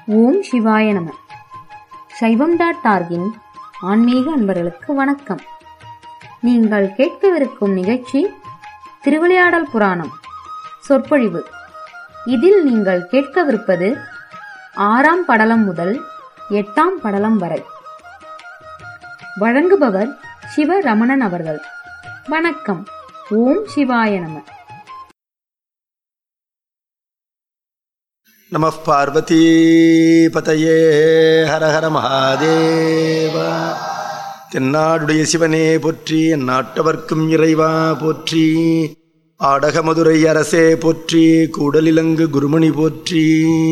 ஓம் சிவாய நம சைவம் டாட் டார்கின் ஆன்மீக அன்பர்களுக்கு வணக்கம் நீங்கள் கேட்கவிருக்கும் நிகழ்ச்சி திருவிளையாடல் புராணம் சொற்பொழிவு இதில் நீங்கள் கேட்கவிருப்பது ஆறாம் படலம் முதல் எட்டாம் படலம் வரை வழங்குபவர் சிவரமணன் அவர்கள் வணக்கம் ஓம் சிவாய நம நம பார்வதி பதையே ஹர ஹர மகாதேவா தென்னாடுடைய சிவனே போற்றி எந்நாட்டவர்க்கும் இறைவா போற்றி ஆடக மதுரை அரசே போற்றி கூடலிலங்கு குருமணி போற்றி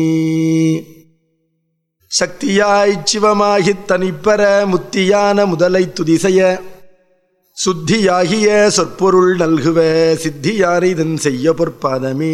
சக்தியாய்ச் சிவமாகித் தனிப்பெற முத்தியான முதலை துதிசெய சுத்தியாகிய சொற்பொருள் நல்குவ சித்தியாரை இதன் செய்ய பொற்பாதமே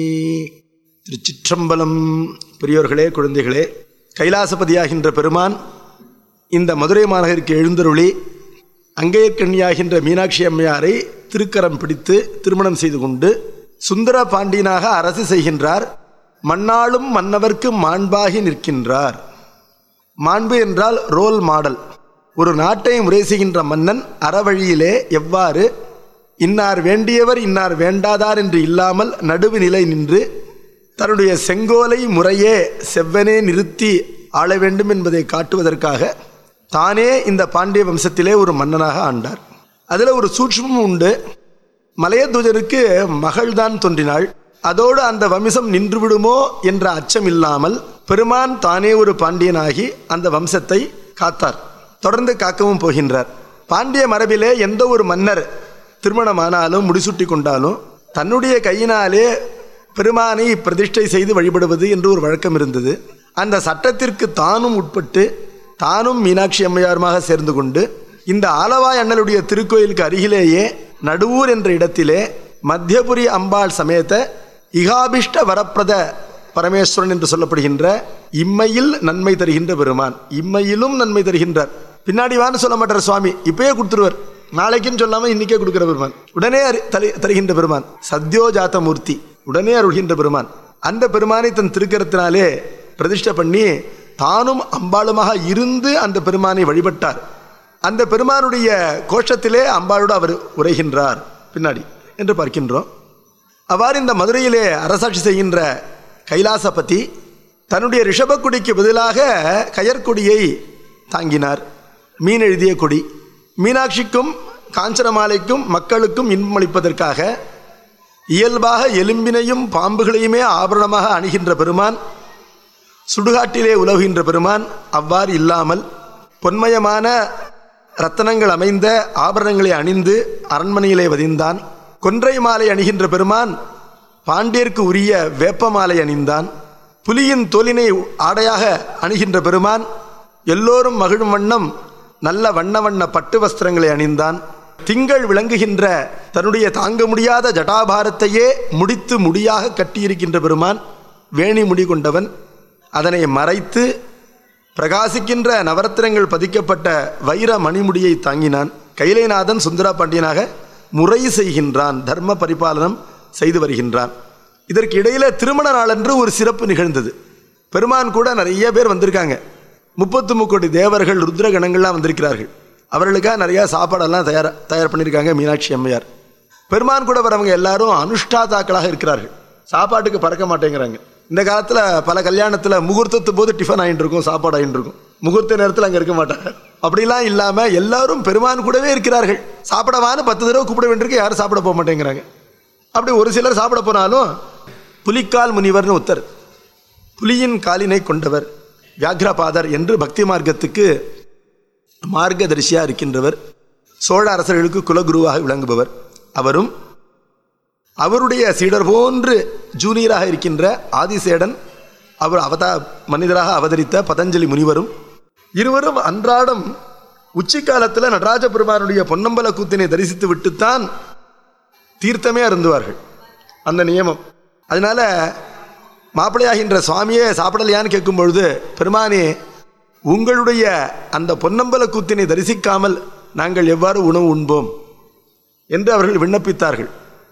திருச்சிற்றம்பலம் பெரியோர்களே குழந்தைகளே கைலாசபதியாகின்ற பெருமான் இந்த மதுரை மாநகருக்கு எழுந்தருளி அங்கையர்கண்ணியாகின்ற மீனாட்சி அம்மையாரை திருக்கரம் பிடித்து திருமணம் செய்து கொண்டு சுந்தர பாண்டியனாக அரசு செய்கின்றார் மண்ணாளும் மன்னவர்க்கு மாண்பாகி நிற்கின்றார் மாண்பு என்றால் ரோல் மாடல் ஒரு நாட்டை முறை செய்கின்ற மன்னன் அறவழியிலே எவ்வாறு இன்னார் வேண்டியவர் இன்னார் வேண்டாதார் என்று இல்லாமல் நடுவு நிலை நின்று தன்னுடைய செங்கோலை முறையே செவ்வனே நிறுத்தி ஆள வேண்டும் என்பதை காட்டுவதற்காக தானே இந்த பாண்டிய வம்சத்திலே ஒரு மன்னனாக ஆண்டார் அதில் ஒரு சூட்சமும் உண்டு மலையத்வஜருக்கு மகள்தான் தோன்றினாள் அதோடு அந்த வம்சம் நின்று விடுமோ என்ற அச்சம் இல்லாமல் பெருமான் தானே ஒரு பாண்டியனாகி அந்த வம்சத்தை காத்தார் தொடர்ந்து காக்கவும் போகின்றார் பாண்டிய மரபிலே எந்த ஒரு மன்னர் திருமணமானாலும் முடிசூட்டி கொண்டாலும் தன்னுடைய கையினாலே பெருமானை பிரதிஷ்டை செய்து வழிபடுவது என்று ஒரு வழக்கம் இருந்தது அந்த சட்டத்திற்கு தானும் உட்பட்டு தானும் மீனாட்சி அம்மையாருமாக சேர்ந்து கொண்டு இந்த ஆலவாய் அண்ணலுடைய திருக்கோயிலுக்கு அருகிலேயே நடுவூர் என்ற இடத்திலே மத்தியபுரி அம்பாள் சமேத இகாபிஷ்ட வரப்பிரத பரமேஸ்வரன் என்று சொல்லப்படுகின்ற இம்மையில் நன்மை தருகின்ற பெருமான் இம்மையிலும் நன்மை தருகின்றார் பின்னாடி வான்னு சொல்ல மாட்டார் சுவாமி இப்பயே கொடுத்துருவார் நாளைக்குன்னு சொல்லாம இன்னைக்கே கொடுக்கிற பெருமான் உடனே தருகின்ற பெருமான் சத்யோஜாத மூர்த்தி உடனே அருள்கின்ற பெருமான் அந்த பெருமானை தன் திருக்கரத்தினாலே பிரதிஷ்டை பண்ணி தானும் அம்பாளுமாக இருந்து அந்த பெருமானை வழிபட்டார் அந்த பெருமானுடைய கோஷத்திலே அம்பாளோடு அவர் உரைகின்றார் பின்னாடி என்று பார்க்கின்றோம் அவ்வாறு இந்த மதுரையிலே அரசாட்சி செய்கின்ற கைலாசபதி தன்னுடைய ரிஷபக்குடிக்கு பதிலாக கயற்கொடியை தாங்கினார் மீன் எழுதிய கொடி மீனாட்சிக்கும் காஞ்சனமாலைக்கும் மக்களுக்கும் இன்பமளிப்பதற்காக இயல்பாக எலும்பினையும் பாம்புகளையுமே ஆபரணமாக அணுகின்ற பெருமான் சுடுகாட்டிலே உலவுகின்ற பெருமான் அவ்வாறு இல்லாமல் பொன்மயமான ரத்தனங்கள் அமைந்த ஆபரணங்களை அணிந்து அரண்மனையிலே வதிந்தான் கொன்றை மாலை அணிகின்ற பெருமான் பாண்டியர்க்கு உரிய வேப்ப மாலை அணிந்தான் புலியின் தோலினை ஆடையாக அணுகின்ற பெருமான் எல்லோரும் மகிழும் வண்ணம் நல்ல வண்ண வண்ண பட்டு வஸ்திரங்களை அணிந்தான் திங்கள் விளங்குகின்ற தன்னுடைய தாங்க முடியாத ஜடாபாரத்தையே முடித்து முடியாக கட்டியிருக்கின்ற பெருமான் வேணி முடி கொண்டவன் அதனை மறைத்து பிரகாசிக்கின்ற நவரத்தினங்கள் பதிக்கப்பட்ட வைர மணிமுடியை தாங்கினான் கைலைநாதன் சுந்தரா பாண்டியனாக முறை செய்கின்றான் தர்ம பரிபாலனம் செய்து வருகின்றான் இதற்கு இடையில திருமண நாளன்று ஒரு சிறப்பு நிகழ்ந்தது பெருமான் கூட நிறைய பேர் வந்திருக்காங்க முப்பத்து முக்கோடி தேவர்கள் ருத்ரகணங்கள்லாம் வந்திருக்கிறார்கள் அவர்களுக்காக நிறையா சாப்பாடெல்லாம் தயார் தயார் பண்ணியிருக்காங்க மீனாட்சி அம்மையார் பெருமான் கூட வரவங்க எல்லாரும் அனுஷ்டாதாக்களாக இருக்கிறார்கள் சாப்பாட்டுக்கு பறக்க மாட்டேங்கிறாங்க இந்த காலத்தில் பல கல்யாணத்தில் முகூர்த்தத்து போது டிஃபன் ஆகிட்டு இருக்கும் சாப்பாடு ஆகிட்டு இருக்கும் முகூர்த்த நேரத்தில் அங்கே இருக்க மாட்டாங்க அப்படிலாம் இல்லாமல் எல்லாரும் பெருமான் கூடவே இருக்கிறார்கள் சாப்பிடவான்னு பத்து தடவை கூப்பிட வேண்டியிருக்கு யாரும் சாப்பிட போக மாட்டேங்கிறாங்க அப்படி ஒரு சிலர் சாப்பிட போனாலும் புலிக்கால் முனிவர்னு ஒருத்தர் புலியின் காலினை கொண்டவர் வியாக்ரபாதர் என்று பக்தி மார்க்கத்துக்கு மார்க்கதரிசியாக இருக்கின்றவர் சோழ அரசர்களுக்கு குலகுருவாக விளங்குபவர் அவரும் அவருடைய சீடர் போன்று ஜூனியராக இருக்கின்ற ஆதிசேடன் அவர் அவதா மனிதராக அவதரித்த பதஞ்சலி முனிவரும் இருவரும் அன்றாடம் உச்சி காலத்தில் நடராஜ பெருமானுடைய பொன்னம்பல கூத்தினை தரிசித்து விட்டுத்தான் தீர்த்தமே அருந்துவார்கள் அந்த நியமம் அதனால மாப்பிள்ளையாகின்ற சுவாமியே சாப்பிடலையான்னு கேட்கும் பொழுது பெருமானே உங்களுடைய அந்த பொன்னம்பல கூத்தினை தரிசிக்காமல் நாங்கள் எவ்வாறு உணவு உண்போம் என்று அவர்கள் விண்ணப்பித்தார்கள்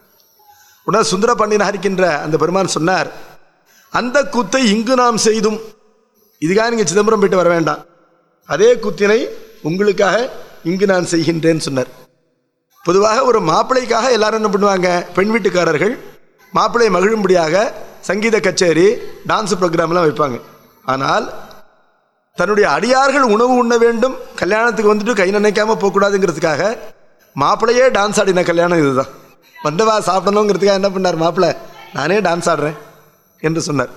உடனே சுந்தர பாண்டியனாக இருக்கின்ற அந்த பெருமான் சொன்னார் அந்த கூத்தை இங்கு நாம் செய்தும் இதுக்காக நீங்கள் சிதம்பரம் போயிட்டு வர வேண்டாம் அதே கூத்தினை உங்களுக்காக இங்கு நான் செய்கின்றேன்னு சொன்னார் பொதுவாக ஒரு மாப்பிள்ளைக்காக எல்லாரும் என்ன பண்ணுவாங்க பெண் வீட்டுக்காரர்கள் மாப்பிள்ளை மகிழும்படியாக சங்கீத கச்சேரி டான்ஸ் ப்ரோக்ராம்லாம் வைப்பாங்க ஆனால் தன்னுடைய அடியார்கள் உணவு உண்ண வேண்டும் கல்யாணத்துக்கு வந்துட்டு கை நினைக்காம போகக்கூடாதுங்கிறதுக்காக மாப்பிள்ளையே டான்ஸ் ஆடின கல்யாணம் இதுதான் வந்தவா சாப்பிடணுங்கிறதுக்காக என்ன பண்ணார் மாப்பிள்ளை நானே டான்ஸ் ஆடுறேன் என்று சொன்னார்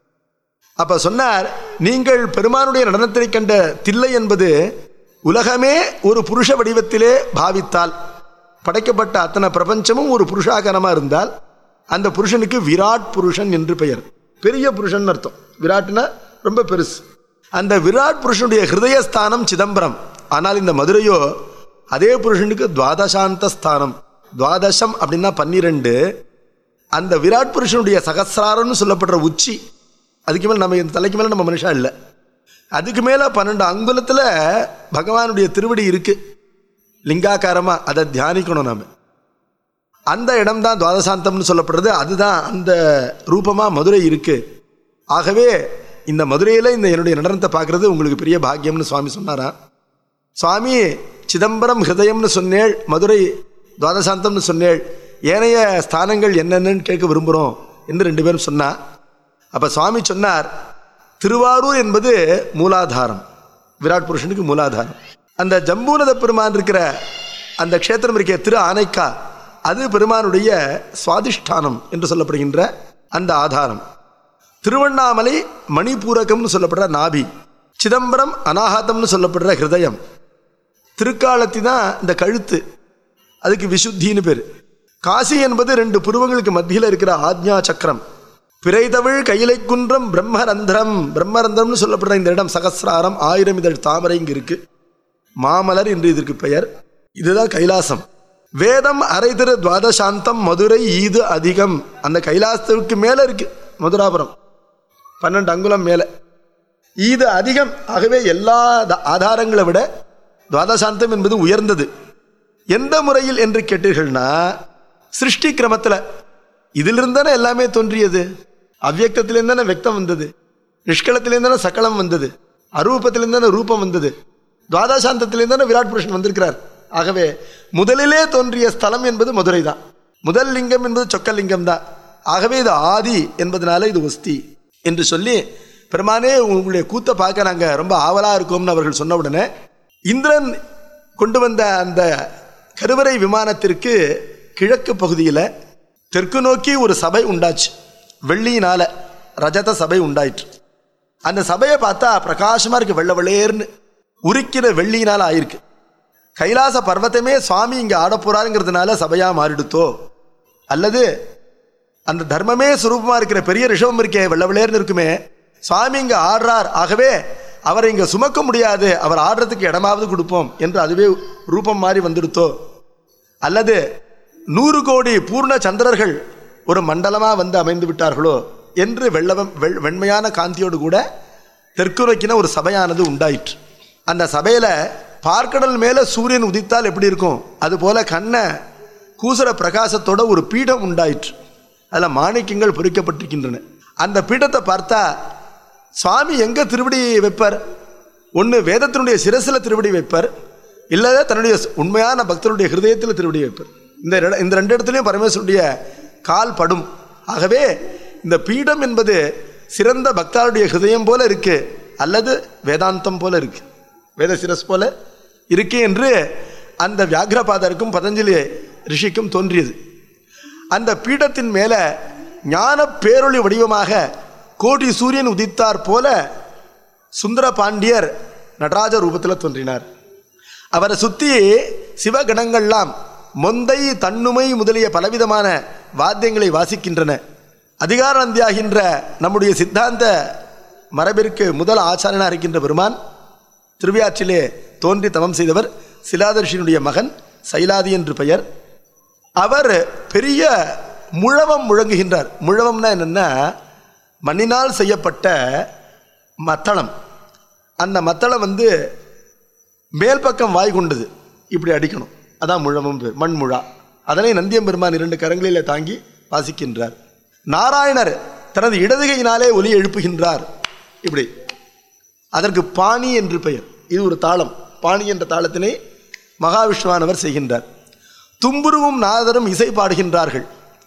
அப்ப சொன்னார் நீங்கள் பெருமானுடைய நடனத்தை கண்ட தில்லை என்பது உலகமே ஒரு புருஷ வடிவத்திலே பாவித்தால் படைக்கப்பட்ட அத்தனை பிரபஞ்சமும் ஒரு புருஷாகரமா இருந்தால் அந்த புருஷனுக்கு விராட் புருஷன் என்று பெயர் பெரிய புருஷன் அர்த்தம் விராட்னா ரொம்ப பெருசு அந்த விராட் புருஷனுடைய ஹிருதயஸ்தானம் சிதம்பரம் ஆனால் இந்த மதுரையோ அதே புருஷனுக்கு துவாதசாந்த ஸ்தானம் துவாதசம் அப்படின்னா பன்னிரெண்டு அந்த விராட் புருஷனுடைய சகசிராரம்னு சொல்லப்படுற உச்சி அதுக்கு மேலே நம்ம இந்த தலைக்கு மேலே நம்ம மனுஷா இல்லை அதுக்கு மேலே பன்னெண்டு அங்குலத்தில் பகவானுடைய திருவடி இருக்கு லிங்காக்காரமாக அதை தியானிக்கணும் நாம அந்த இடம் தான் துவாதசாந்தம்னு சொல்லப்படுறது அதுதான் அந்த ரூபமாக மதுரை இருக்கு ஆகவே இந்த மதுரையில் இந்த என்னுடைய நடனத்தை பார்க்குறது உங்களுக்கு பெரிய பாக்கியம்னு சுவாமி சொன்னாராம் சுவாமி சிதம்பரம் ஹிருதயம்னு சொன்னேள் மதுரை துவாதசாந்தம்னு சொன்னேள் ஏனைய ஸ்தானங்கள் என்னென்னு கேட்க விரும்புகிறோம் என்று ரெண்டு பேரும் சொன்னா அப்போ சுவாமி சொன்னார் திருவாரூர் என்பது மூலாதாரம் விராட் புருஷனுக்கு மூலாதாரம் அந்த ஜம்பூனத பெருமான் இருக்கிற அந்த க்ஷேத்திரம் இருக்க திரு ஆனைக்கா அது பெருமானுடைய சுவாதிஷ்டானம் என்று சொல்லப்படுகின்ற அந்த ஆதாரம் திருவண்ணாமலை மணிபூரகம்னு சொல்லப்படுற நாபி சிதம்பரம் அனாஹாத்தம்னு சொல்லப்படுற ஹிருதயம் திருக்காலத்தி தான் இந்த கழுத்து அதுக்கு விசுத்தின்னு பேர் காசி என்பது ரெண்டு புருவங்களுக்கு மத்தியில் இருக்கிற ஆக்ஞா சக்கரம் பிறைதவிழ் கையிலை குன்றம் பிரம்மரந்திரம் பிரம்மரந்திரம்னு சொல்லப்படுற இந்த இடம் சகசிராரம் ஆயிரம் இதழ் தாமரை இங்கு இருக்கு மாமலர் என்று இதற்கு பெயர் இதுதான் கைலாசம் வேதம் அரை திரு துவாதசாந்தம் மதுரை ஈது அதிகம் அந்த கைலாசத்துக்கு மேல இருக்கு மதுராபுரம் பன்னெண்டு அங்குலம் மேல ஈது அதிகம் ஆகவே எல்லா த- ஆதாரங்களை விட துவாதசாந்தம் என்பது உயர்ந்தது எந்த முறையில் என்று கேட்டீர்கள்னா சிருஷ்டி கிரமத்தில் இதிலிருந்து தானே எல்லாமே தோன்றியது அவ்வியக்தத்திலிருந்து தானே வெக்தம் வந்தது நிஷ்கலத்திலிருந்து தானே சகலம் வந்தது அரூபத்திலிருந்து தானே ரூபம் வந்தது துவாதசாந்தத்திலிருந்து தானே விராட் புருஷன் வந்திருக்கிறார் ஆகவே முதலிலே தோன்றிய ஸ்தலம் என்பது மதுரை தான் முதல் லிங்கம் என்பது சொக்கலிங்கம் தான் ஆகவே இது ஆதி என்பதனால இது ஒஸ்தி என்று சொல்லி பெருமானே உங்களுடைய கூத்தை பார்க்க நாங்கள் ரொம்ப ஆவலாக இருக்கோம்னு அவர்கள் சொன்ன உடனே இந்திரன் கொண்டு வந்த அந்த கருவறை விமானத்திற்கு கிழக்கு பகுதியில் தெற்கு நோக்கி ஒரு சபை உண்டாச்சு வெள்ளியினால ரஜத சபை உண்டாயிற்று அந்த சபையை பார்த்தா பிரகாசமா இருக்கு வெள்ளை வெள்ளேர்னு உருக்கிற வெள்ளியினால ஆயிருக்கு கைலாச பர்வத்தமே சுவாமி இங்க ஆடப் போறாருங்கிறதுனால சபையா மாறிடுத்தோ அல்லது அந்த தர்மமே சுரூபமா இருக்கிற பெரிய ரிஷபம் இருக்கே வெள்ளை வெள்ளேர்னு இருக்குமே சுவாமி இங்க ஆடுறார் ஆகவே அவரை இங்க சுமக்க முடியாது அவர் ஆடுறதுக்கு இடமாவது கொடுப்போம் என்று அதுவே ரூபம் மாறி வந்துடுத்தோ அல்லது நூறு கோடி பூர்ண சந்திரர்கள் ஒரு மண்டலமா வந்து அமைந்து விட்டார்களோ என்று வெள்ளவம் வெள் வெண்மையான காந்தியோடு கூட தெற்கு நோக்கின ஒரு சபையானது உண்டாயிற்று அந்த சபையில பார்க்கடல் மேல சூரியன் உதித்தால் எப்படி இருக்கும் அதுபோல கண்ண கூசுர பிரகாசத்தோட ஒரு பீடம் உண்டாயிற்று அதில் மாணிக்கங்கள் பொறிக்கப்பட்டிருக்கின்றன அந்த பீடத்தை பார்த்தா சுவாமி எங்க திருவடி வைப்பார் ஒன்று வேதத்தினுடைய சிரசில் திருவடி வைப்பார் இல்லை தன்னுடைய உண்மையான பக்தருடைய ஹிருதயத்தில் திருவடி வைப்பார் இந்த இட- இந்த ரெண்டு இடத்துலையும் பரமேஸ்வருடைய கால் படும் ஆகவே இந்த பீடம் என்பது சிறந்த பக்தருடைய ஹிருதயம் போல இருக்கு அல்லது வேதாந்தம் போல இருக்கு வேத சிரஸ் போல இருக்கு என்று அந்த வியாகிரபாதருக்கும் பதஞ்சலி ரிஷிக்கும் தோன்றியது அந்த பீடத்தின் மேல ஞான பேரொளி வடிவமாக கோடி சூரியன் உதித்தார் போல சுந்தர பாண்டியர் நடராஜ ரூபத்தில் தோன்றினார் அவரை சுத்தி சிவகணங்கள்லாம் மொந்தை தன்னுமை முதலிய பலவிதமான வாத்தியங்களை வாசிக்கின்றன அதிகாரந்தியாகின்ற நம்முடைய சித்தாந்த மரபிற்கு முதல் ஆச்சாரியனாக இருக்கின்ற பெருமான் திருவியாற்றிலே தோன்றி தவம் செய்தவர் சிலாதர்ஷினுடைய மகன் சைலாதி என்று பெயர் அவர் பெரிய முழவம் முழங்குகின்றார் முழவம்னா என்னன்னா மண்ணினால் செய்யப்பட்ட மத்தளம் அந்த மத்தளம் வந்து மேல் பக்கம் வாய் கொண்டது இப்படி அடிக்கணும் அதான் முழவம் பேர் மண்முழா அதனை நந்தியம்பெருமான் இரண்டு கரங்களிலே தாங்கி வாசிக்கின்றார் நாராயணர் தனது இடதுகையினாலே ஒலி எழுப்புகின்றார் இப்படி அதற்கு பாணி என்று பெயர் இது ஒரு தாளம் பாணி என்ற தாளத்தினை மகாவிஷ்ணுவானவர் செய்கின்றார் தும்புருவும் நாதரும் இசை பாடுகின்றார்கள்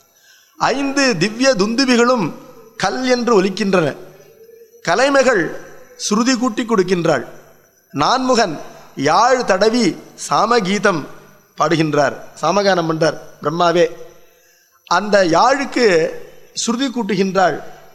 ஐந்து திவ்ய துந்துபிகளும் கல் என்று ஒலிக்கின்றன கலைமைகள் சுருதி கூட்டி கொடுக்கின்றாள் நான்முகன் யாழ் தடவி சாமகீதம் பாடுகின்றார் சாமகானம் பண்றார் பிரம்மாவே அந்த யாழுக்கு சுருதி கூட்டுகின்றாள்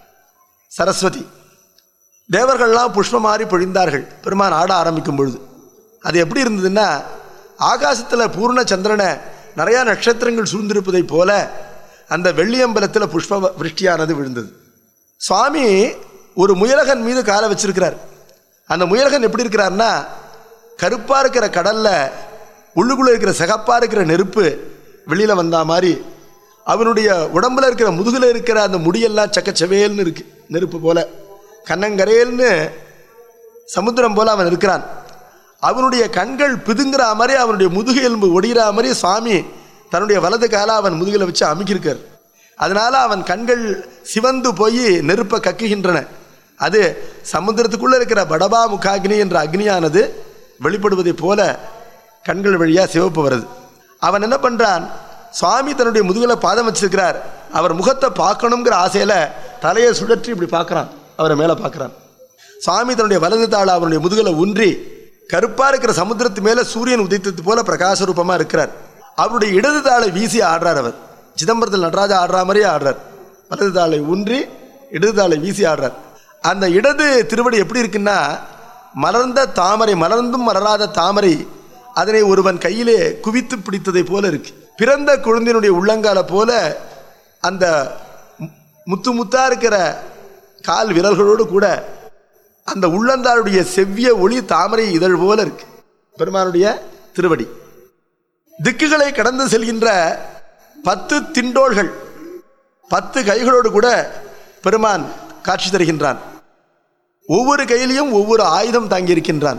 சரஸ்வதி தேவர்கள்லாம் புஷ்பமாறி பொழிந்தார்கள் பெருமான் ஆட ஆரம்பிக்கும் பொழுது அது எப்படி இருந்ததுன்னா ஆகாசத்தில் பூர்ண சந்திரனை நிறையா நட்சத்திரங்கள் சூழ்ந்திருப்பதைப் போல அந்த வெள்ளியம்பலத்தில் புஷ்ப விருஷ்டியானது விழுந்தது சுவாமி ஒரு முயலகன் மீது காலை வச்சிருக்கிறார் அந்த முயலகன் எப்படி இருக்கிறார்னா கருப்பாக இருக்கிற கடல்ல உள்ளுக்குள்ளே இருக்கிற சிகப்பாக இருக்கிற நெருப்பு வெளியில் வந்தா மாதிரி அவனுடைய உடம்புல இருக்கிற முதுகில் இருக்கிற அந்த முடியெல்லாம் சக்கச்சவேல்னு இருக்கு நெருப்பு போல கண்ணங்கரேல்னு சமுத்திரம் போல அவன் இருக்கிறான் அவனுடைய கண்கள் பிதுங்குற மாதிரி அவனுடைய முதுகு எலும்பு ஒடிகிற மாதிரி சுவாமி தன்னுடைய வலது காலை அவன் முதுகில் வச்சு அமுக்கியிருக்கார் அதனால அவன் கண்கள் சிவந்து போய் நெருப்பை கக்குகின்றன அது சமுத்திரத்துக்குள்ள இருக்கிற படபா முகாக்னி என்ற அக்னியானது வெளிப்படுவதைப் போல கண்கள் வழியாக சிவப்பு வருது அவன் என்ன பண்ணுறான் சுவாமி தன்னுடைய முதுகில் பாதம் வச்சிருக்கிறார் அவர் முகத்தை பார்க்கணுங்கிற ஆசையில் தலையை சுழற்றி இப்படி பார்க்குறான் அவரை மேலே பார்க்குறான் சுவாமி தன்னுடைய வலது தாளை அவருடைய முதுகில் ஊன்றி கருப்பாக இருக்கிற சமுத்திரத்து மேலே சூரியன் உதித்தது போல பிரகாச ரூபமாக இருக்கிறார் அவருடைய இடது தாளை வீசி ஆடுறார் அவர் சிதம்பரத்தில் நடராஜா ஆடுற மாதிரியே ஆடுறார் வலது தாளை ஊன்றி இடது தாளை வீசி ஆடுறார் அந்த இடது திருவடி எப்படி இருக்குன்னா மலர்ந்த தாமரை மலர்ந்தும் மலராத தாமரை அதனை ஒருவன் கையிலே குவித்து பிடித்ததை போல இருக்கு பிறந்த குழந்தையினுடைய உள்ளங்கால போல அந்த மு- முத்து முத்தா இருக்கிற கால் விரல்களோடு கூட அந்த உள்ளந்தாளுடைய செவ்விய ஒளி தாமரை இதழ் போல இருக்கு பெருமானுடைய திருவடி திக்குகளை கடந்து செல்கின்ற பத்து திண்டோள்கள் பத்து கைகளோடு கூட பெருமான் காட்சி தருகின்றான் ஒவ்வொரு கையிலையும் ஒவ்வொரு ஆயுதம் தாங்கியிருக்கின்றான்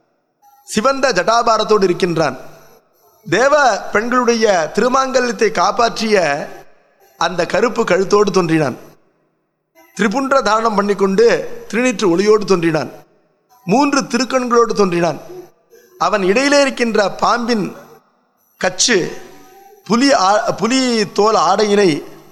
சிவந்த ஜட்டாபாரத்தோடு இருக்கின்றான் தேவ பெண்களுடைய திருமாங்கல்யத்தை காப்பாற்றிய அந்த கருப்பு கழுத்தோடு தோன்றினான் திரிபுன்ற தாரணம் பண்ணிக்கொண்டு திருநீற்று ஒளியோடு தோன்றினான் மூன்று திருக்கண்களோடு தோன்றினான் அவன் இடையிலே இருக்கின்ற பாம்பின் கச்சு புலி ஆ- புலி தோல் ஆடையினை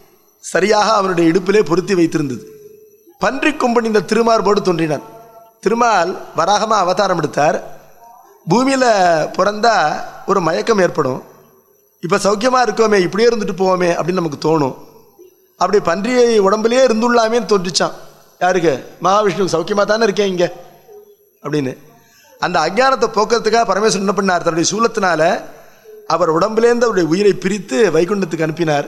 சரியாக அவனுடைய இடுப்பிலே பொருத்தி வைத்திருந்தது பன்றி கொம்பனிந்த திருமார்போடு தோன்றினான் திருமால் வராகமா அவதாரம் எடுத்தார் பூமியில் பிறந்தா ஒரு மயக்கம் ஏற்படும் இப்போ சௌக்கியமாக இருக்கோமே இப்படியே இருந்துட்டு போவோமே அப்படின்னு நமக்கு தோணும் அப்படி பன்றியை உடம்புலயே இருந்துள்ளாமேன்னு தோன்றிச்சான் யாருக்கு மகாவிஷ்ணுவுக்கு சௌக்கியமாக தானே இருக்கேன் இங்கே அப்படின்னு அந்த அஞ்ஞானத்தை போக்குறதுக்காக பரமேஸ்வரன் என்ன பண்ணார் தன்னுடைய சூலத்தினால அவர் உடம்புலேருந்து அவருடைய உயிரை பிரித்து வைகுண்டத்துக்கு அனுப்பினார்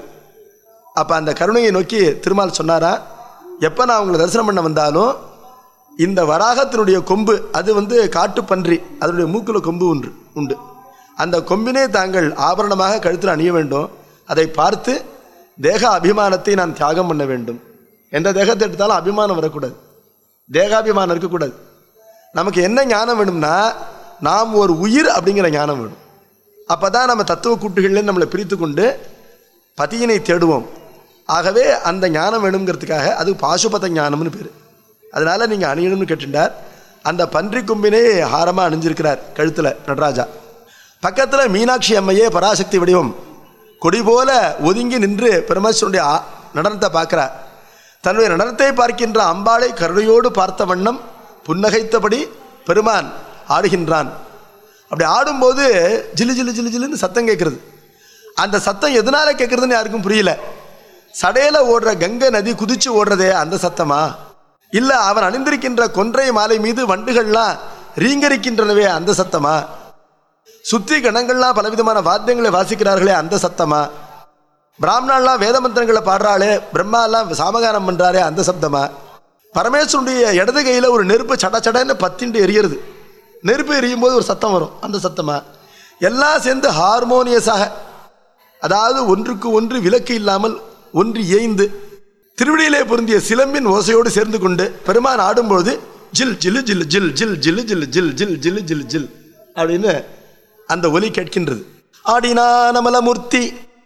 அப்போ அந்த கருணையை நோக்கி திருமால் சொன்னாரா எப்போ நான் உங்களை தரிசனம் பண்ண வந்தாலும் இந்த வராகத்தினுடைய கொம்பு அது வந்து காட்டு பன்றி அதனுடைய மூக்கில் கொம்பு ஒன்று உண்டு அந்த கொம்பினை தாங்கள் ஆபரணமாக கழுத்தில் அணிய வேண்டும் அதை பார்த்து தேக அபிமானத்தை நான் தியாகம் பண்ண வேண்டும் எந்த தேகத்தை எடுத்தாலும் அபிமானம் வரக்கூடாது தேகாபிமானம் இருக்கக்கூடாது நமக்கு என்ன ஞானம் வேணும்னா நாம் ஒரு உயிர் அப்படிங்கிற ஞானம் வேணும் அப்போ தான் நம்ம தத்துவ கூட்டுகளில் நம்மளை பிரித்து கொண்டு பதியினை தேடுவோம் ஆகவே அந்த ஞானம் வேணுங்கிறதுக்காக அது பாசுபத ஞானம்னு பேர் அதனால நீங்கள் அணியணும்னு கேட்டுட்டார் அந்த பன்றி கொம்பினே ஹாரமாக அணிஞ்சிருக்கிறார் கழுத்தில் நடராஜா பக்கத்தில் மீனாட்சி அம்மையே பராசக்தி வடிவம் கொடி போல ஒதுங்கி நின்று பெருமேஸ்வருடைய ஆ- நடனத்தை பார்க்கிறார் தன்னுடைய நடனத்தை பார்க்கின்ற அம்பாளை கருணையோடு பார்த்த வண்ணம் புன்னகைத்தபடி பெருமான் ஆடுகின்றான் அப்படி ஆடும்போது ஜிலு ஜிலு ஜிலு ஜிலுன்னு சத்தம் கேட்குறது அந்த சத்தம் எதனால கேட்குறதுன்னு யாருக்கும் புரியல சடையில ஓடுற கங்கை நதி குதிச்சு ஓடுறதே அந்த சத்தமா இல்ல அவன் அணிந்திருக்கின்ற கொன்றை மாலை மீது வண்டுகள்லாம் ரீங்கரிக்கின்றனவே அந்த சத்தமா சுத்தி கணங்கள்லாம் பலவிதமான வாத்தியங்களை வாசிக்கிறார்களே அந்த சத்தமா பிராமணாலாம் வேத மந்திரங்களை பாடுறாளே பிரம்மாலாம் சாமகானம் பண்றாரே அந்த சப்தமா பரமேஸ்வருடைய இடது கையில ஒரு நெருப்பு சட சடன்னு பத்திண்டு எரியறது நெருப்பு எரியும் போது ஒரு சத்தம் வரும் அந்த சத்தமா எல்லாம் சேர்ந்து ஹார்மோனியஸாக அதாவது ஒன்றுக்கு ஒன்று விலக்கு இல்லாமல் ஒன்று இயைந்து திருவிடியிலே பொருந்திய சிலம்பின் ஓசையோடு சேர்ந்து கொண்டு பெருமான் ஆடும்பொழுது ஜில் ஜில்லு ஜில் ஜில் ஜில் ஜில்லு ஜில் ஜில் ஜில் ஜில்லு ஜில் ஜில் அப்படின்னு அந்த ஒலி கேட்கின்றது ஆடினான் அமலமூர்த்தி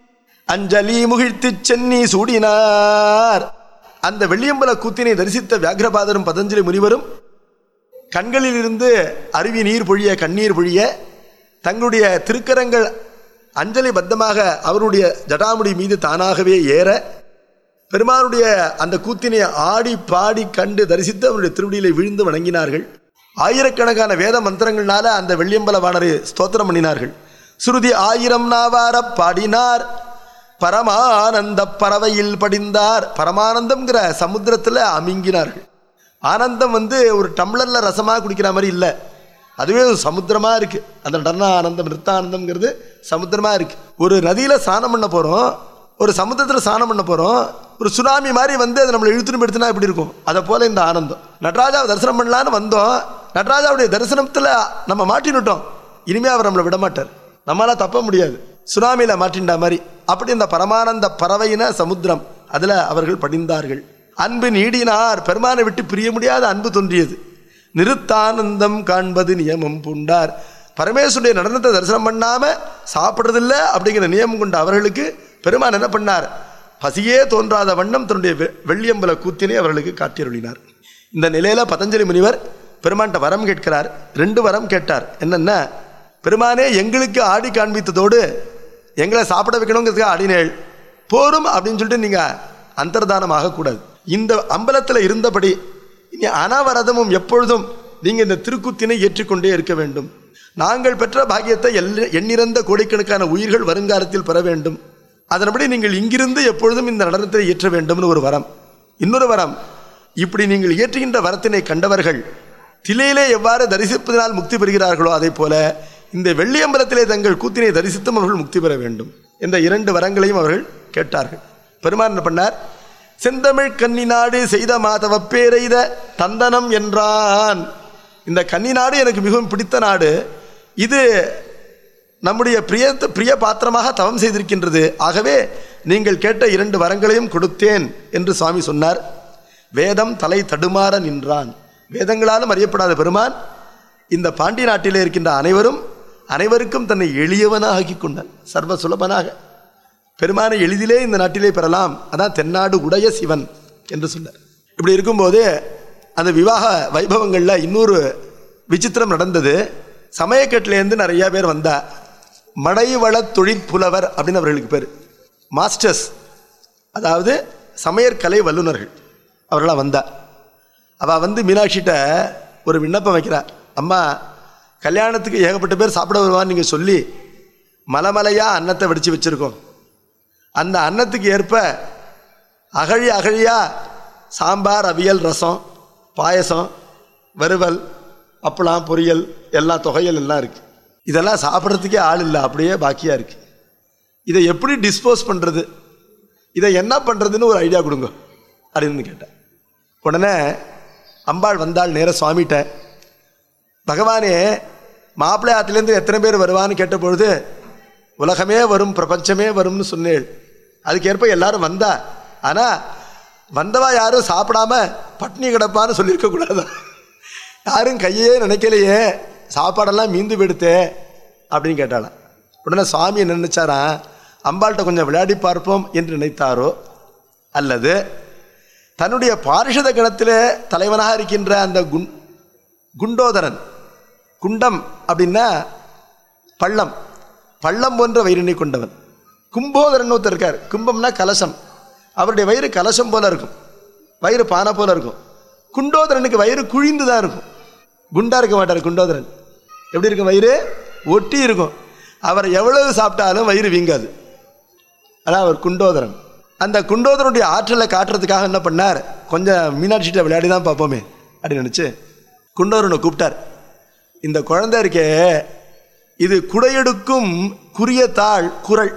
அஞ்சலி முகிழ்த்துச் சென்னி சூடினார் அந்த வெள்ளியம்பல கூத்தினை தரிசித்த வியாகிரபாதரும் பதஞ்சலி முனிவரும் கண்களில் இருந்து அருவி நீர் பொழிய கண்ணீர் பொழிய தங்களுடைய திருக்கரங்கள் அஞ்சலி பத்தமாக அவருடைய ஜடாமுடி மீது தானாகவே ஏற பெருமானுடைய அந்த கூத்தினை ஆடி பாடி கண்டு தரிசித்து அவருடைய திருவடியிலே விழுந்து வணங்கினார்கள் ஆயிரக்கணக்கான வேத மந்திரங்களால அந்த வெள்ளியம்பல வாணரை ஸ்தோத்திரம் பண்ணினார்கள் சுருதி ஆயிரம் நாவார பாடினார் பரமானந்த பறவையில் படிந்தார் பரமானந்தம்ங்கிற சமுத்திரத்தில் அமிங்கினார்கள் ஆனந்தம் வந்து ஒரு டம்ளர்ல ரசமாக குடிக்கிற மாதிரி இல்லை அதுவே ஒரு சமுத்திரமா இருக்கு அந்த டர்ண ஆனந்தம் நிறுத்தானந்தம்ங்கிறது சமுத்திரமா இருக்கு ஒரு நதியில ஸ்நானம் பண்ண போறோம் ஒரு சமுத்திரத்தில் ஸ்நானம் பண்ண போறோம் ஒரு சுனாமி மாதிரி வந்து அது நம்மளை இழுத்துன்னு எடுத்துனா எப்படி இருக்கும் அதை போல இந்த ஆனந்தம் நடராஜாவை தரிசனம் பண்ணலான்னு வந்தோம் நடராஜாவுடைய தரிசனத்தில் நம்ம மாட்டினுட்டோம் இனிமே அவர் நம்மளை விட மாட்டார் நம்மளால தப்ப முடியாது சுனாமியில மாட்டின்டா மாதிரி அப்படி இந்த பரமானந்த பறவையின சமுத்திரம் அதுல அவர்கள் படிந்தார்கள் அன்பு நீடினார் பெருமானை விட்டு பிரிய முடியாத அன்பு தோன்றியது நிறுத்தானந்தம் காண்பது நியமம் பூண்டார் பரமேஸ்வருடைய நடனத்தை தரிசனம் பண்ணாம சாப்பிட்றதில்ல அப்படிங்கிற நியமம் கொண்ட அவர்களுக்கு பெருமான் என்ன பண்ணார் பசியே தோன்றாத வண்ணம் தன்னுடைய வெ- வெள்ளியம்பல கூத்தினை அவர்களுக்கு காட்டியருளினார் இந்த நிலையில பதஞ்சலி முனிவர் பெருமான்கிட்ட வரம் கேட்கிறார் ரெண்டு வரம் கேட்டார் என்னன்னா பெருமானே எங்களுக்கு ஆடி காண்பித்ததோடு எங்களை சாப்பிட வைக்கணுங்கிறதுக்காக ஆடினேள் போரும் அப்படின்னு சொல்லிட்டு நீங்க அந்தர்தானம் ஆகக்கூடாது இந்த அம்பலத்தில் இருந்தபடி இனி அனவரதமும் எப்பொழுதும் நீங்க இந்த திருக்குத்தினை ஏற்றிக்கொண்டே இருக்க வேண்டும் நாங்கள் பெற்ற பாக்கியத்தை எல்ல- எண்ணிறந்த கோடிக்கணக்கான உயிர்கள் வருங்காலத்தில் பெற வேண்டும் அதன்படி நீங்கள் இங்கிருந்து எப்பொழுதும் இந்த நடனத்தை இயற்ற வேண்டும்னு ஒரு வரம் இன்னொரு வரம் இப்படி நீங்கள் இயற்றுகின்ற வரத்தினை கண்டவர்கள் திலையிலே எவ்வாறு தரிசிப்பதனால் முக்தி பெறுகிறார்களோ அதே போல இந்த வெள்ளியம்பலத்திலே தங்கள் கூத்தினை தரிசித்தும் அவர்கள் முக்தி பெற வேண்டும் இந்த இரண்டு வரங்களையும் அவர்கள் கேட்டார்கள் பெருமான் என்ன பண்ணார் செந்தமிழ் கன்னி நாடு செய்த மாதவ பேரெய்த தந்தனம் என்றான் இந்த கன்னி நாடு எனக்கு மிகவும் பிடித்த நாடு இது நம்முடைய பிரிய பிரிய பாத்திரமாக தவம் செய்திருக்கின்றது ஆகவே நீங்கள் கேட்ட இரண்டு வரங்களையும் கொடுத்தேன் என்று சுவாமி சொன்னார் வேதம் தலை தடுமாற நின்றான் வேதங்களாலும் அறியப்படாத பெருமான் இந்த பாண்டிய நாட்டிலே இருக்கின்ற அனைவரும் அனைவருக்கும் தன்னை எளியவனாக ஆக்கிக் கொண்டான் சர்வ சுலபனாக பெருமானை எளிதிலே இந்த நாட்டிலே பெறலாம் அதான் தென்னாடு உடைய சிவன் என்று சொன்னார் இப்படி இருக்கும்போது அந்த விவாக வைபவங்களில் இன்னொரு விசித்திரம் நடந்தது சமயக்கட்டிலேருந்து நிறைய பேர் வந்தா மடைவள தொழிற்புலவர் அப்படின்னு அவர்களுக்கு பேர் மாஸ்டர்ஸ் அதாவது சமையற்கலை வல்லுநர்கள் அவர்களாம் வந்தா அவள் வந்து மீனாட்சிகிட்ட ஒரு விண்ணப்பம் வைக்கிறா அம்மா கல்யாணத்துக்கு ஏகப்பட்ட பேர் சாப்பிட வருவான்னு நீங்கள் சொல்லி மலமலையாக அன்னத்தை வடித்து வச்சுருக்கோம் அந்த அன்னத்துக்கு ஏற்ப அகழி அகழியா சாம்பார் அவியல் ரசம் பாயசம் வறுவல் அப்பளம் பொரியல் எல்லாம் தொகையல் எல்லாம் இருக்கு இதெல்லாம் சாப்பிட்றதுக்கே ஆள் இல்லை அப்படியே பாக்கியாக இருக்கு இதை எப்படி டிஸ்போஸ் பண்ணுறது இதை என்ன பண்ணுறதுன்னு ஒரு ஐடியா கொடுங்க அப்படின்னு கேட்டேன் உடனே அம்பாள் வந்தாள் நேர சுவாமிகிட்ட பகவானே மாப்பிள்ளை ஆத்துலேருந்து எத்தனை பேர் வருவான்னு கேட்ட பொழுது உலகமே வரும் பிரபஞ்சமே வரும்னு சொன்னேள் அதுக்கேற்ப எல்லாரும் வந்தா ஆனால் வந்தவா யாரும் சாப்பிடாம பட்னி கிடப்பான்னு சொல்லியிருக்க கூடாதா யாரும் கையே நினைக்கலையே சாப்பாடெல்லாம் மீந்து போயிடுத்தே அப்படின்னு கேட்டாளாம் உடனே சுவாமி என்ன நினைச்சாராம் அம்பாள்கிட்ட கொஞ்சம் விளையாடி பார்ப்போம் என்று நினைத்தாரோ அல்லது தன்னுடைய பாரிஷத கணத்தில் தலைவனாக இருக்கின்ற அந்த குண் குண்டோதரன் குண்டம் அப்படின்னா பள்ளம் பள்ளம் போன்ற வயிறினை கொண்டவன் கும்போதரன் ஒருத்தர் இருக்கார் கும்பம்னா கலசம் அவருடைய வயிறு கலசம் போல இருக்கும் வயிறு பானை போல இருக்கும் குண்டோதரனுக்கு வயிறு குழிந்து தான் இருக்கும் குண்டா இருக்க மாட்டார் குண்டோதரன் எப்படி இருக்கும் வயிறு ஒட்டி இருக்கும் அவர் எவ்வளவு சாப்பிட்டாலும் வயிறு வீங்காது அதான் அவர் குண்டோதரன் அந்த குண்டோதரனுடைய ஆற்றலை காட்டுறதுக்காக என்ன பண்ணார் கொஞ்சம் மீனாட்சிகிட்ட விளையாடி தான் பார்ப்போமே அப்படின்னு நினச்சி குண்டோதரனை கூப்பிட்டார் இந்த குழந்தை இருக்கே இது குடையெடுக்கும் குறிய தாள் குரல்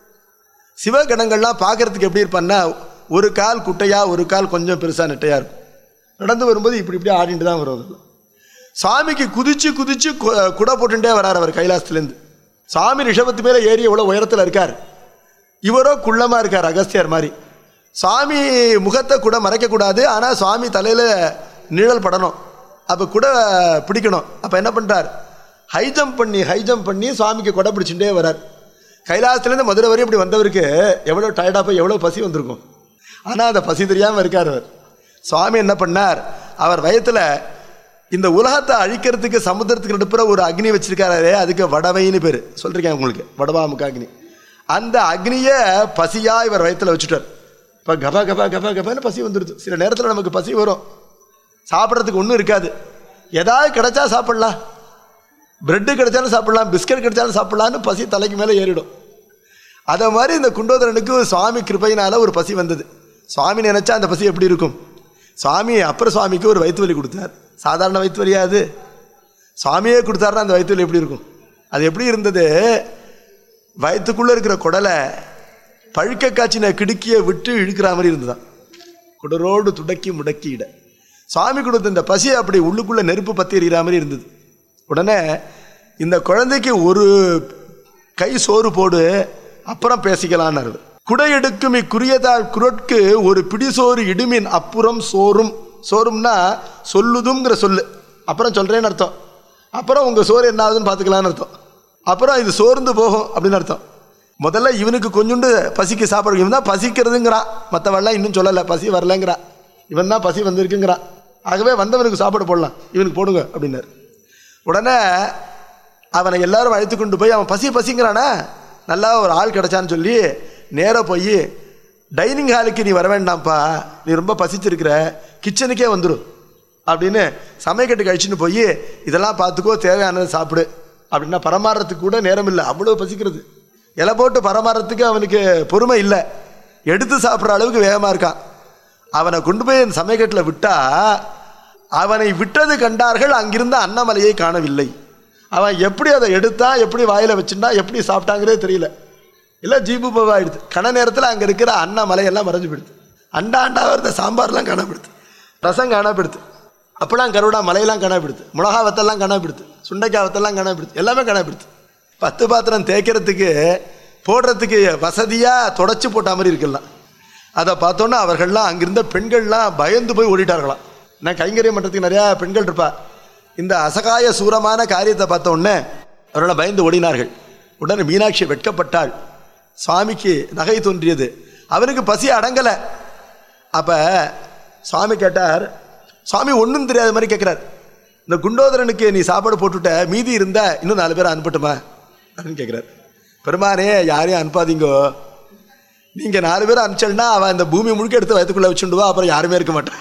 சிவகணங்கள்லாம் பார்க்கறதுக்கு எப்படி இருப்பான்னா ஒரு கால் குட்டையா ஒரு கால் கொஞ்சம் பெருசாக நெட்டையா இருக்கும் நடந்து வரும்போது இப்படி இப்படி ஆடிட்டு தான் வரும் அதெல்லாம். சாமிக்கு குதிச்சு குதிச்சு கு- குடை போட்டுட்டே வரார் அவர் கைலாசத்துலேருந்து சாமி ரிஷபத்து மேலே ஏறி எவ்வளோ உயரத்தில் இருக்கார் இவரோ குள்ளமாக இருக்கார் அகஸ்தியர் மாதிரி சாமி முகத்தை கூட மறைக்கக்கூடாது ஆனால் சுவாமி தலையில் நிழல் படணும் அப்போ கூட பிடிக்கணும் அப்போ என்ன பண்ணுறார் ஹை ஜம்ப் பண்ணி ஹை ஜம்ப் பண்ணி சுவாமிக்கு கொடை பிடிச்சுட்டே வரார் கைலாசத்துலேருந்து மதுரை வரையும் இப்படி வந்தவருக்கு எவ்வளோ டயர்டாக போய் எவ்வளோ பசி வந்திருக்கும் ஆனால் அந்த பசி தெரியாமல் இருக்கார் அவர் சுவாமி என்ன பண்ணார் அவர் வயத்தில் இந்த உலகத்தை அழிக்கிறதுக்கு சமுத்திரத்துக்கு நடுப்புற ஒரு அக்னி வச்சிருக்காரு அதுக்கு வடவைன்னு பேர் சொல்லிருக்கேன் உங்களுக்கு வடவாமுக அக்னி அந்த அக்னியை பசியா இவர் வயித்துல வச்சுட்டார் இப்போ கப கப கப கபன்னு பசி வந்துடுது சில நேரத்தில் நமக்கு பசி வரும் சாப்பிட்றதுக்கு ஒன்றும் இருக்காது ஏதாவது கிடைச்சா சாப்பிடலாம் பிரெட்டு கிடைச்சாலும் சாப்பிடலாம் பிஸ்கட் கிடைச்சாலும் சாப்பிடலான்னு பசி தலைக்கு மேலே ஏறிடும் அதை மாதிரி இந்த குண்டோதரனுக்கு சுவாமி கிருபையினால ஒரு பசி வந்தது சுவாமி நினைச்சா அந்த பசி எப்படி இருக்கும் சுவாமி அப்புறம் சுவாமிக்கு ஒரு வயிற்று வலி கொடுத்தார் சாதாரண வயிற்று வலியா அது சுவாமியே கொடுத்தாருன்னா அந்த வயிற்று வலி எப்படி இருக்கும் அது எப்படி இருந்தது வயிற்றுக்குள்ளே இருக்கிற குடலை பழுக்க காய்ச்சின கிடுக்கியை விட்டு இழுக்கிற மாதிரி இருந்ததுதான் குடரோடு துடக்கி முடக்கியிட சுவாமி கொடுத்த இந்த பசி அப்படி உள்ளுக்குள்ளே நெருப்பு பற்றி எறிகிற மாதிரி இருந்தது உடனே இந்த குழந்தைக்கு ஒரு கை சோறு போடு அப்புறம் பேசிக்கலான்னு குடை எடுக்கும் இக்குரியதால் குரட்கு ஒரு பிடிசோறு இடுமின் அப்புறம் சோறும் சோறும்னா சொல்லுதுங்கிற சொல்லு அப்புறம் சொல்கிறேன்னு அர்த்தம் அப்புறம் உங்கள் சோறு என்ன ஆகுதுன்னு பார்த்துக்கலான்னு அர்த்தம் அப்புறம் இது சோர்ந்து போகும் அப்படின்னு அர்த்தம் முதல்ல இவனுக்கு கொஞ்சோண்டு பசிக்கு சாப்பாடு இவன் தான் பசிக்கிறதுங்கிறான் மற்றவெல்லாம் இன்னும் சொல்லலை பசி வரலங்கிறான் இவன் தான் பசி வந்திருக்குங்கிறான் ஆகவே வந்தவனுக்கு சாப்பாடு போடலாம் இவனுக்கு போடுங்க அப்படின்னாரு உடனே அவனை எல்லாரும் அழைத்து கொண்டு போய் அவன் பசி பசிங்கிறானா நல்லா ஒரு ஆள் கிடைச்சான்னு சொல்லி நேராக போய் டைனிங் ஹாலுக்கு நீ வர வேண்டாம்ப்பா நீ ரொம்ப பசிச்சிருக்கிற கிச்சனுக்கே வந்துடும் அப்படின்னு சமையக்கட்டுக்கு அழிச்சுன்னு போய் இதெல்லாம் பார்த்துக்கோ தேவையானதை சாப்பிடு அப்படின்னா பரமாறத்துக்கு கூட நேரம் இல்லை அவ்வளோ பசிக்கிறது இலை போட்டு பரமாறத்துக்கு அவனுக்கு பொறுமை இல்லை எடுத்து சாப்பிட்ற அளவுக்கு வேகமாக இருக்கான் அவனை கொண்டு போய் அந்த சமயக்கட்டில் விட்டா அவனை விட்டது கண்டார்கள் அங்கிருந்த அன்னமலையை காணவில்லை அவன் எப்படி அதை எடுத்தா எப்படி வாயில வச்சுட்டா எப்படி சாப்பிட்டாங்கிறதே தெரியல இல்லை ஜீபு ஆயிடுது கன நேரத்தில் அங்கே இருக்கிற அன்னமலையெல்லாம் மறைஞ்சு போயிடுது அண்டா அண்டா வருத சாம்பார்லாம் காணப்படுது ரசம் காணப்படுது அப்பெல்லாம் கருடா மலையெல்லாம் காணப்படுது மிளகா வத்தெல்லாம் காணப்படுது சுண்டைக்காய் வத்தெல்லாம் காணப்படுது எல்லாமே காணப்படுது பத்து பாத்திரம் தேய்க்கிறதுக்கு போடுறதுக்கு வசதியாக தொடச்சி போட்ட மாதிரி இருக்கலாம் அதை பார்த்தோன்னா அவர்கள்லாம் அங்கிருந்த பெண்கள்லாம் பயந்து போய் ஓடிட்டார்களாம் நான் கைங்கரியம் பண்ணுறதுக்கு நிறையா பெண்கள் இருப்பா இந்த அசகாய சூரமான காரியத்தை பார்த்த உடனே அவர்கள் பயந்து ஓடினார்கள் உடனே மீனாட்சி வெட்கப்பட்டாள் சுவாமிக்கு நகை தோன்றியது அவனுக்கு பசி அடங்கலை அப்போ சுவாமி கேட்டார் சுவாமி ஒன்றும் தெரியாத மாதிரி கேட்குறார் இந்த குண்டோதரனுக்கு நீ சாப்பாடு போட்டுட்ட மீதி இருந்தா இன்னும் நாலு பேரை அனுப்பட்டுமா அப்படின்னு கேட்குறாரு பெருமானே யாரையும் அனுப்பாதீங்கோ நீங்கள் நாலு பேர் அனுப்பிச்சல்னா அவன் இந்த பூமி முழுக்க எடுத்து வயத்துக்குள்ளே வச்சுடுவா அப்புறம் யாருமே இருக்க மாட்டான்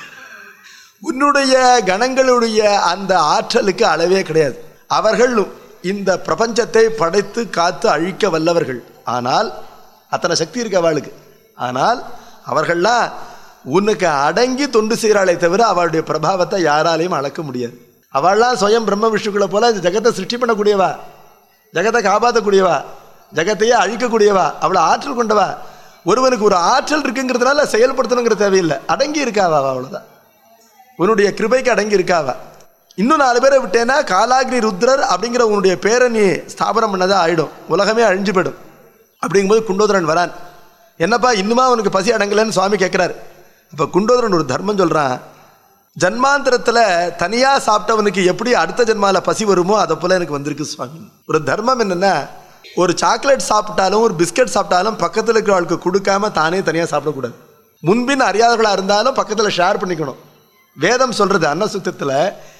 உன்னுடைய கணங்களுடைய அந்த ஆற்றலுக்கு அளவே கிடையாது அவர்கள் இந்த பிரபஞ்சத்தை படைத்து காத்து அழிக்க வல்லவர்கள் ஆனால் அத்தனை சக்தி இருக்கு அவளுக்கு ஆனால் அவர்கள்லாம் உனக்கு அடங்கி தொண்டு செய்கிறாளே தவிர அவளுடைய பிரபாவத்தை யாராலையும் அளக்க முடியாது அவள்லாம் சுயம் பிரம்ம விஷ்ணுக்களை போல இந்த ஜெகத்தை சிருஷ்டி பண்ணக்கூடியவா ஜெகத்தை காப்பாற்றக்கூடியவா ஜெகத்தையே அழிக்கக்கூடியவா அவளை ஆற்றல் கொண்டவா ஒருவனுக்கு ஒரு ஆற்றல் இருக்குங்கிறதுனால செயல்படுத்தணுங்கிற தேவையில்லை அடங்கி இருக்காவா அவ அவ்வளோதான் உன்னுடைய கிருபைக்கு அடங்கி இருக்காவ இன்னும் நாலு பேரை விட்டேன்னா காலாகினி ருத்ரர் அப்படிங்கிற உன்னுடைய பேரை நீ ஸ்தாபனம் பண்ணதா ஆயிடும் உலகமே அழிஞ்சு போயிடும் அப்படிங்கும்போது குண்டோதரன் வரான் என்னப்பா இன்னுமா அவனுக்கு பசி அடங்கலைன்னு சுவாமி கேட்குறாரு அப்போ குண்டோதரன் ஒரு தர்மம் சொல்கிறான் ஜன்மாந்திரத்தில் தனியாக சாப்பிட்டவனுக்கு எப்படி அடுத்த ஜென்மால பசி வருமோ அதை போல எனக்கு வந்திருக்கு சுவாமி ஒரு தர்மம் என்னென்னா ஒரு சாக்லேட் சாப்பிட்டாலும் ஒரு பிஸ்கட் சாப்பிட்டாலும் பக்கத்தில் இருக்கிறவளுக்கு கொடுக்காம தானே தனியாக சாப்பிடக்கூடாது முன்பின் அறியாதவர்களாக இருந்தாலும் பக்கத்தில் ஷேர் பண்ணிக்கணும் வேதம் சொல்றது அன்னசுத்தத்தில்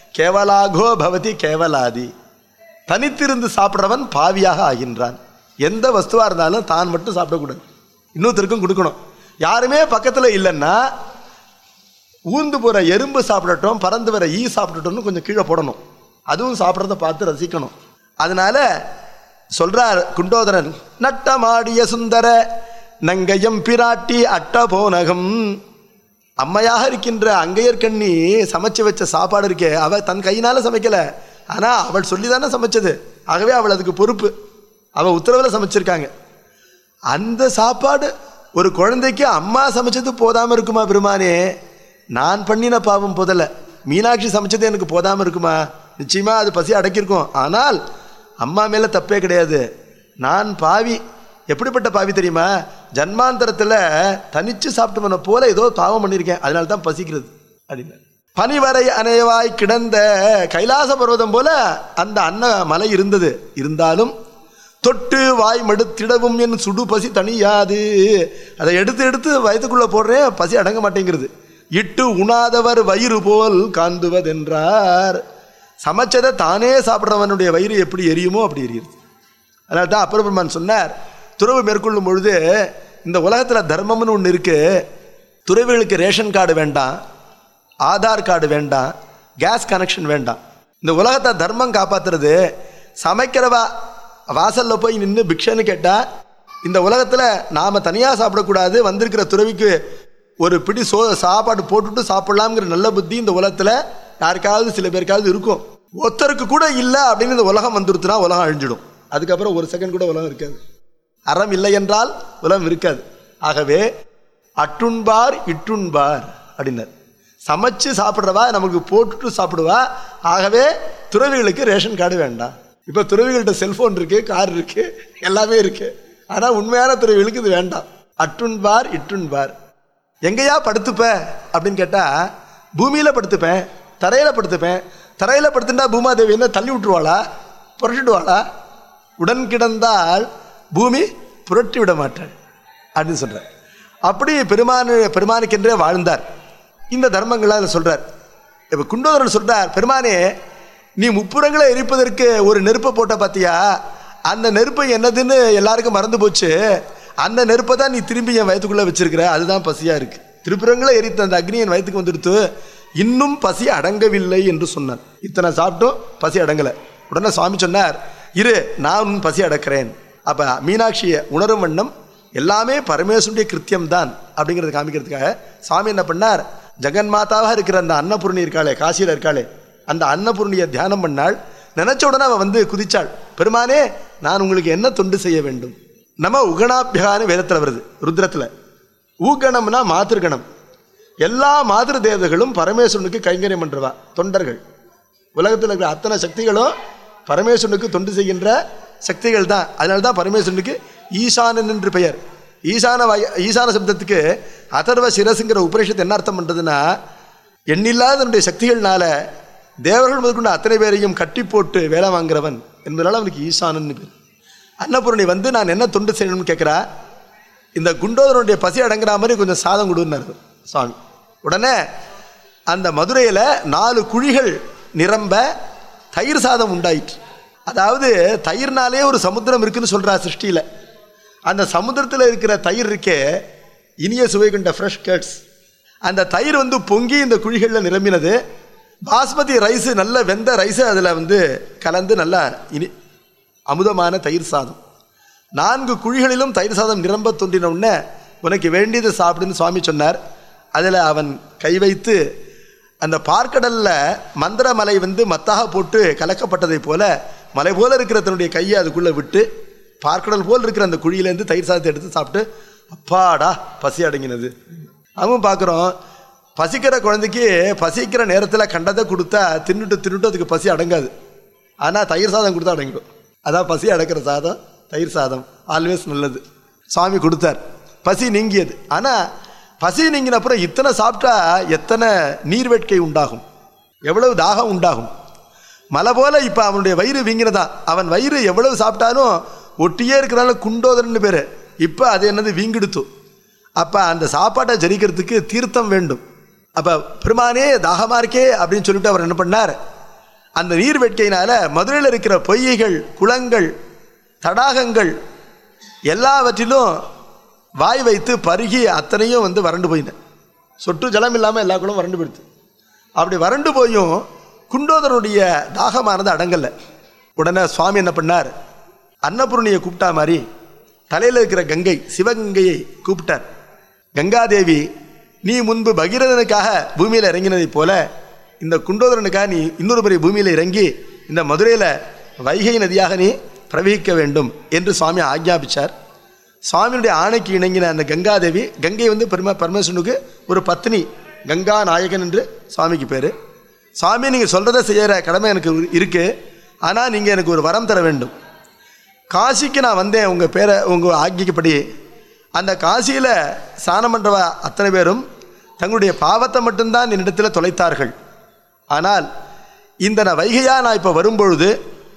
கேவலாகோ பவதி கேவலாதி தனித்திருந்து சாப்பிட்றவன் பாவியாக ஆகின்றான் எந்த வஸ்துவாக இருந்தாலும் தான் மட்டும் சாப்பிடக்கூடாது இன்னொருத்தருக்கும் கொடுக்கணும் யாருமே பக்கத்தில் இல்லைன்னா ஊந்து போகிற எறும்பு சாப்பிடட்டும் பறந்து வர ஈ சாப்பிடட்டும்னு கொஞ்சம் கீழே போடணும் அதுவும் சாப்பிட்றத பார்த்து ரசிக்கணும் அதனால சொல்றார் குண்டோதரன் நட்டமாடிய சுந்தர நங்கையம் பிராட்டி அட்டபோனகம் அம்மையாக இருக்கின்ற அங்கையர்கண்ணி சமைச்சு வச்ச சாப்பாடு இருக்கே அவள் தன் கையினால சமைக்கல ஆனால் அவள் சொல்லி தானே சமைச்சது ஆகவே அவள் அதுக்கு பொறுப்பு அவள் உத்தரவில் சமைச்சிருக்காங்க அந்த சாப்பாடு ஒரு குழந்தைக்கு அம்மா சமைச்சது போதாமல் இருக்குமா பெருமானே நான் பண்ணின பாவம் போதல மீனாட்சி சமைச்சது எனக்கு போதாமல் இருக்குமா நிச்சயமா அது பசி அடக்கியிருக்கும் ஆனால் அம்மா மேலே தப்பே கிடையாது நான் பாவி எப்படிப்பட்ட பாவி தெரியுமா ஜன்மாந்தரத்தில் தனிச்சு சாப்பிட்டவனை போல ஏதோ பாவம் பண்ணியிருக்கேன் அதனால தான் பசிக்கிறது அப்படின்னு பனிவரை அணையவாய் கிடந்த கைலாச பர்வதம் போல அந்த அன்ன மலை இருந்தது இருந்தாலும் தொட்டு வாய் மடுத்திடவும் என் சுடு பசி தனியாது அதை எடுத்து எடுத்து வயதுக்குள்ளே போடுறேன் பசி அடங்க மாட்டேங்கிறது இட்டு உணாதவர் வயிறு போல் காந்துவதென்றார் சமைச்சதை தானே சாப்பிட்றவனுடைய வயிறு எப்படி எரியுமோ அப்படி எரியுது அதனால தான் அப்பர் பெருமான் சொன்னார் துறவு மேற்கொள்ளும் பொழுது இந்த உலகத்தில் தர்மம்னு ஒன்று இருக்கு துறவிகளுக்கு ரேஷன் கார்டு வேண்டாம் ஆதார் கார்டு வேண்டாம் கேஸ் கனெக்ஷன் வேண்டாம் இந்த உலகத்தை தர்மம் காப்பாத்துறது சமைக்கிறவா வாசலில் போய் நின்று பிக்ஷன்னு கேட்டால் இந்த உலகத்தில் நாம் தனியாக சாப்பிடக்கூடாது வந்திருக்கிற துறவிக்கு ஒரு பிடி சோ சாப்பாடு போட்டுட்டு சாப்பிடலாம்ங்கிற நல்ல புத்தி இந்த உலகத்தில் யாருக்காவது சில பேருக்காவது இருக்கும் ஒருத்தருக்கு கூட இல்லை அப்படின்னு இந்த உலகம் வந்துருத்துனா உலகம் அழிஞ்சிடும் அதுக்கப்புறம் ஒரு செகண்ட் கூட உலகம் இருக்காது அறம் இல்லை என்றால் உலகம் இருக்காது ஆகவே அட்டுண்பார் இட்டுண்பார் அப்படின்னார் சமைச்சு சாப்பிட்றவா நமக்கு போட்டுட்டு சாப்பிடுவா ஆகவே துறவிகளுக்கு ரேஷன் கார்டு வேண்டாம் இப்போ துறவிகள்கிட்ட செல்ஃபோன் இருக்கு கார் இருக்கு எல்லாமே இருக்கு ஆனால் உண்மையான துறவிகளுக்கு இது வேண்டாம் அட்டுண்பார் இட்டுண்பார் எங்கேயா படுத்துப்ப அப்படின்னு கேட்டால் பூமியில் படுத்துப்பேன் தரையில் படுத்துப்பேன் தரையில் படுத்துட்டா பூமாதேவி என்ன தள்ளி விட்டுருவாளா புரட்டிடுவாளா உடன் கிடந்தால் பூமி புரட்டி விட மாட்டாள் அப்படின்னு சொல்கிறார் அப்படி பெருமானு பெருமானுக்கென்றே வாழ்ந்தார் இந்த தர்மங்களை அதில் சொல்கிறார் இப்போ குண்டோதரன் சொல்கிறார் பெருமானே நீ முப்புறங்களை எரிப்பதற்கு ஒரு நெருப்பை போட்ட பார்த்தியா அந்த நெருப்பு என்னதுன்னு எல்லாருக்கும் மறந்து போச்சு அந்த நெருப்பை தான் நீ திரும்பி என் வயத்துக்குள்ளே வச்சிருக்கிற அதுதான் பசியாக இருக்குது திருப்புறங்களை எரித்த அந்த அக்னி என் வயத்துக்கு வந்துடுத்து இன்னும் பசி அடங்கவில்லை என்று சொன்னான் இத்தனை சாப்பிட்டும் பசி அடங்கலை உடனே சுவாமி சொன்னார் இரு நான் உன் பசி அடக்கிறேன் அப்போ மீனாட்சியை உணரும் வண்ணம் எல்லாமே பரமேஸ்வருடைய கிருத்தியம் தான் அப்படிங்கிறத காமிக்கிறதுக்காக சுவாமி என்ன பண்ணார் ஜெகன் மாதாவாக இருக்கிற அந்த அன்னபூர்ணி இருக்காளே காசியில் இருக்காளே அந்த அன்னபூர்ணியை தியானம் பண்ணாள் நினைச்ச உடனே அவள் வந்து குதிச்சாள் பெருமானே நான் உங்களுக்கு என்ன தொண்டு செய்ய வேண்டும் நம்ம உகணாபியான்னு வேதத்தில் வருது ருத்ரத்தில் ஊகணம்னா மாத்திருகணம் எல்லா மாதிரி தேவதைகளும் பரமேஸ்வரனுக்கு கைங்கரியம் பண்றவா தொண்டர்கள் உலகத்தில் இருக்கிற அத்தனை சக்திகளும் பரமேஸ்வரனுக்கு தொண்டு செய்கின்ற சக்திகள் தான் அதனால தான் பரமேஸ்வரனுக்கு ஈசானன் என்று பெயர் ஈசான வாய ஈசான சப்தத்துக்கு அதர்வ சிரசுங்கிற உபனிஷத்து என்ன அர்த்தம் பண்ணுறதுன்னா எண்ணில்லாதனுடைய சக்திகள்னால தேவர்கள் முதற்கொண்டு அத்தனை பேரையும் கட்டி போட்டு வேலை வாங்குறவன் என்பதனால அவனுக்கு ஈசானன்னு பேர் அன்னபூரணி வந்து நான் என்ன தொண்டு செய்யணும்னு கேட்குறா இந்த குண்டோதரனுடைய பசி அடங்குற மாதிரி கொஞ்சம் சாதம் கொடுன்னாரு சுவாமி உடனே அந்த மதுரையில் நாலு குழிகள் நிரம்ப தயிர் சாதம் உண்டாயிற்று அதாவது தயிர்னாலே ஒரு சமுத்திரம் இருக்குன்னு சொல்கிறா சிருஷ்டியில் அந்த சமுத்திரத்தில் இருக்கிற தயிர் இருக்கே இனிய சுவை கொண்ட ஃப்ரெஷ் கேட்ஸ் அந்த தயிர் வந்து பொங்கி இந்த குழிகளில் நிரம்பினது பாஸ்மதி ரைஸு நல்ல வெந்த ரைஸு அதில் வந்து கலந்து நல்லா இனி அமுதமான தயிர் சாதம் நான்கு குழிகளிலும் தயிர் சாதம் நிரம்ப தோன்றின உடனே உனக்கு வேண்டியது சாப்பிடுன்னு சுவாமி சொன்னார் அதில் அவன் கை வைத்து அந்த பார்க்கடலில் மந்திரமலை வந்து மத்தாக போட்டு கலக்கப்பட்டதை போல மலை போல இருக்கிற தன்னுடைய கையை அதுக்குள்ளே விட்டு பார்க்கடல் போல் இருக்கிற அந்த குழியிலேருந்து தயிர் சாதத்தை எடுத்து சாப்பிட்டு அப்பாடா பசி அடங்கினது அவன் பார்க்குறோம் பசிக்கிற குழந்தைக்கு பசிக்கிற நேரத்தில் கண்டதை கொடுத்தா தின்னுட்டு தின்னுட்டு அதுக்கு பசி அடங்காது ஆனால் தயிர் சாதம் கொடுத்தா அடங்கிடும் அதான் பசி அடக்கிற சாதம் தயிர் சாதம் ஆல்வேஸ் நல்லது சுவாமி கொடுத்தார் பசி நீங்கியது ஆனால் பசி நீங்கின அப்புறம் இத்தனை சாப்பிட்டா எத்தனை நீர் வேட்கை உண்டாகும் எவ்வளவு தாகம் உண்டாகும் மலை போல இப்போ அவனுடைய வயிறு வீங்கினதான் அவன் வயிறு எவ்வளவு சாப்பிட்டாலும் ஒட்டியே இருக்கிறனால குண்டோதரன்னு பேர் இப்போ அது என்னது வீங்கிடுத்து அப்போ அந்த சாப்பாட்டை ஜரிக்கிறதுக்கு தீர்த்தம் வேண்டும் அப்போ பெருமானே தாகமாக இருக்கே அப்படின்னு சொல்லிட்டு அவர் என்ன பண்ணார் அந்த நீர் வேட்கையினால மதுரையில் இருக்கிற பொய்கைகள் குளங்கள் தடாகங்கள் எல்லாவற்றிலும் வாய் வைத்து பருகி அத்தனையும் வந்து வறண்டு போயின சொட்டு ஜலம் இல்லாமல் எல்லா குளம் வறண்டு போயிடுது அப்படி வறண்டு போயும் குண்டோதரனுடைய தாகமானது அடங்கலை உடனே சுவாமி என்ன பண்ணார் அன்னபூர்ணியை கூப்பிட்டா மாதிரி தலையில் இருக்கிற கங்கை சிவகங்கையை கூப்பிட்டார் கங்காதேவி நீ முன்பு பகீரதனுக்காக பூமியில் இறங்கினதைப் போல இந்த குண்டோதரனுக்காக நீ இன்னொரு பெரிய பூமியில் இறங்கி இந்த மதுரையில் வைகை நதியாக நீ பிரவகிக்க வேண்டும் என்று சுவாமி ஆக்ஞாபிச்சார் சுவாமியுடைய ஆணைக்கு இணங்கின அந்த கங்காதேவி கங்கை வந்து பெரும பரமேஸ்வரனுக்கு ஒரு பத்னி கங்கா நாயகன் என்று சுவாமிக்கு பேர் சுவாமி நீங்கள் சொல்கிறத செய்கிற கடமை எனக்கு இருக்குது ஆனால் நீங்கள் எனக்கு ஒரு வரம் தர வேண்டும் காசிக்கு நான் வந்தேன் உங்கள் பேரை உங்கள் ஆக்கிக்கப்படி அந்த காசியில் ஸ்நானம் பண்ணுறவ அத்தனை பேரும் தங்களுடைய பாவத்தை மட்டும்தான் என்னிடத்தில் தொலைத்தார்கள் ஆனால் இந்த நான் வைகையாக நான் இப்போ வரும்பொழுது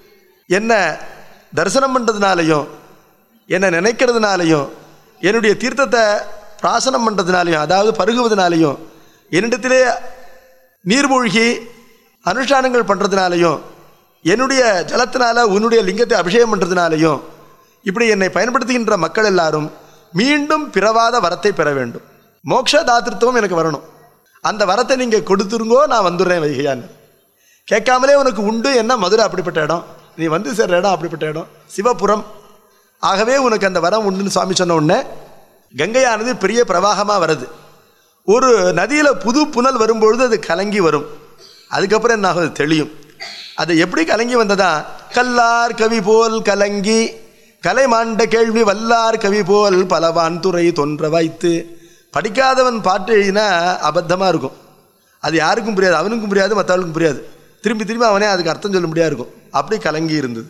என்ன தரிசனம் பண்ணுறதுனாலையும் என்னை நினைக்கிறதுனாலையும் என்னுடைய தீர்த்தத்தை பிராசனம் பண்ணுறதுனாலையும் அதாவது பருகுவதனாலையும் என்னிடத்திலே நீர்மூழ்கி அனுஷ்டானங்கள் பண்ணுறதுனாலையும் என்னுடைய ஜலத்தினால உன்னுடைய லிங்கத்தை அபிஷேகம் பண்ணுறதுனாலையும் இப்படி என்னை பயன்படுத்துகின்ற மக்கள் எல்லாரும் மீண்டும் பிறவாத வரத்தை பெற வேண்டும் மோட்ச தாத்திருத்துவம் எனக்கு வரணும் அந்த வரத்தை நீங்கள் கொடுத்துருங்கோ நான் வந்துடுறேன் வைகையான்னு கேட்காமலே உனக்கு உண்டு என்ன மதுரை அப்படிப்பட்ட இடம் நீ வந்து சேர்ற இடம் அப்படிப்பட்ட இடம் சிவபுரம் ஆகவே உனக்கு அந்த வரம் உண்டுன்னு சுவாமி சொன்ன உடனே கங்கையானது பெரிய பிரவாகமாக வருது ஒரு நதியில் புது புனல் வரும்பொழுது அது கலங்கி வரும் அதுக்கப்புறம் என்ன ஆகும் அது தெளியும் அது எப்படி கலங்கி வந்ததா கல்லார் கவி போல் கலங்கி கலை மாண்ட கேள்வி வல்லார் கவி போல் பலவான் துறை தொன்ற வைத்து படிக்காதவன் பாட்டு எழுதினா அபத்தமாக இருக்கும் அது யாருக்கும் புரியாது அவனுக்கும் புரியாது மற்றவனுக்கும் புரியாது திரும்பி திரும்பி அவனே அதுக்கு அர்த்தம் சொல்ல முடியாது இருக்கும் அப்படி கலங்கி இருந்தது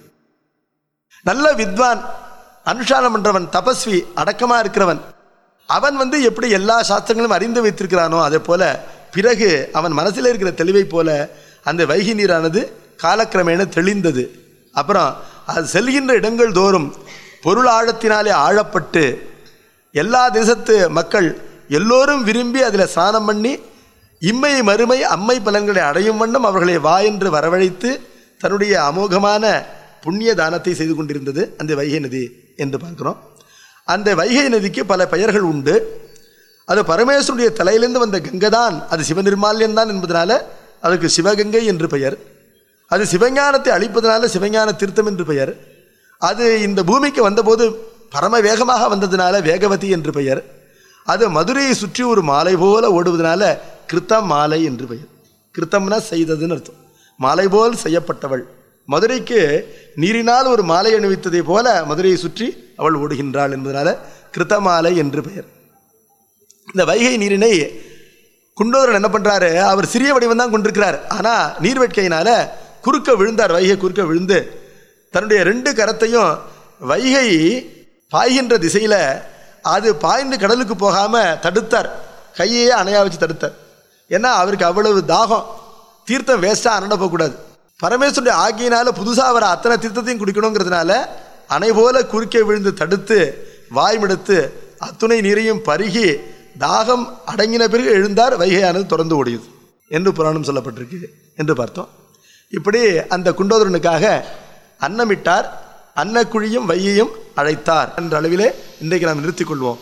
நல்ல வித்வான் அனுஷ்டானம் பண்றவன் தபஸ்வி அடக்கமா இருக்கிறவன் அவன் வந்து எப்படி எல்லா சாஸ்திரங்களும் அறிந்து வைத்திருக்கிறானோ அதே போல பிறகு அவன் மனசில் இருக்கிற தெளிவை போல அந்த வைகை நீரானது காலக்கிரமேண தெளிந்தது அப்புறம் அது செல்கின்ற இடங்கள் தோறும் பொருள் ஆழத்தினாலே ஆழப்பட்டு எல்லா தேசத்து மக்கள் எல்லோரும் விரும்பி அதில் ஸ்நானம் பண்ணி இம்மை மறுமை அம்மை பலன்களை அடையும் வண்ணம் அவர்களை வா என்று வரவழைத்து தன்னுடைய அமோகமான புண்ணிய தானத்தை செய்து கொண்டிருந்தது அந்த வைகை நதி என்று பார்க்கிறோம் அந்த வைகை நதிக்கு பல பெயர்கள் உண்டு அது பரமேஸ்வருடைய தலையிலிருந்து வந்த கங்கை தான் அது சிவநிர்மால்யம் தான் என்பதனால அதுக்கு சிவகங்கை என்று பெயர் அது சிவஞானத்தை அழிப்பதனால சிவஞான தீர்த்தம் என்று பெயர் அது இந்த பூமிக்கு வந்தபோது பரம வேகமாக வந்ததுனால வேகவதி என்று பெயர் அது மதுரையை சுற்றி ஒரு மாலை போல ஓடுவதனால கிருத்தம் மாலை என்று பெயர் கிருத்தம்னா செய்ததுன்னு அர்த்தம் மாலை போல் செய்யப்பட்டவள் மதுரைக்கு நீரினால் ஒரு மாலை அணிவித்ததை போல மதுரையை சுற்றி அவள் ஓடுகின்றாள் என்பதனால கிருத்தமாலை என்று பெயர் இந்த வைகை நீரினை குண்டோதரன் என்ன பண்றாரு அவர் சிறிய வடிவம் தான் கொண்டிருக்கிறார் ஆனா நீர்வேட்கையினால குறுக்க விழுந்தார் வைகை குறுக்க விழுந்து தன்னுடைய ரெண்டு கரத்தையும் வைகை பாய்கின்ற திசையில அது பாய்ந்து கடலுக்கு போகாம தடுத்தார் கையையே அணையா வச்சு தடுத்தார் ஏன்னா அவருக்கு அவ்வளவு தாகம் தீர்த்தம் வேஸ்டா அனட போகக்கூடாது பரமேஸ்வருடைய ஆகியினால புதுசா வர அத்தனை தீர்த்தத்தையும் குடிக்கணுங்கிறதுனால அணை போல குறுக்கே விழுந்து தடுத்து வாய்மிடத்து அத்துணை நீரையும் பருகி தாகம் அடங்கின பிறகு எழுந்தார் வைகையானது திறந்து ஓடியது என்று புராணம் சொல்லப்பட்டிருக்கு என்று பார்த்தோம் இப்படி அந்த குண்டோதரனுக்காக அன்னமிட்டார் அன்னக்குழியும் வையையும் அழைத்தார் என்ற அளவிலே இன்றைக்கு நாம் நிறுத்திக் கொள்வோம்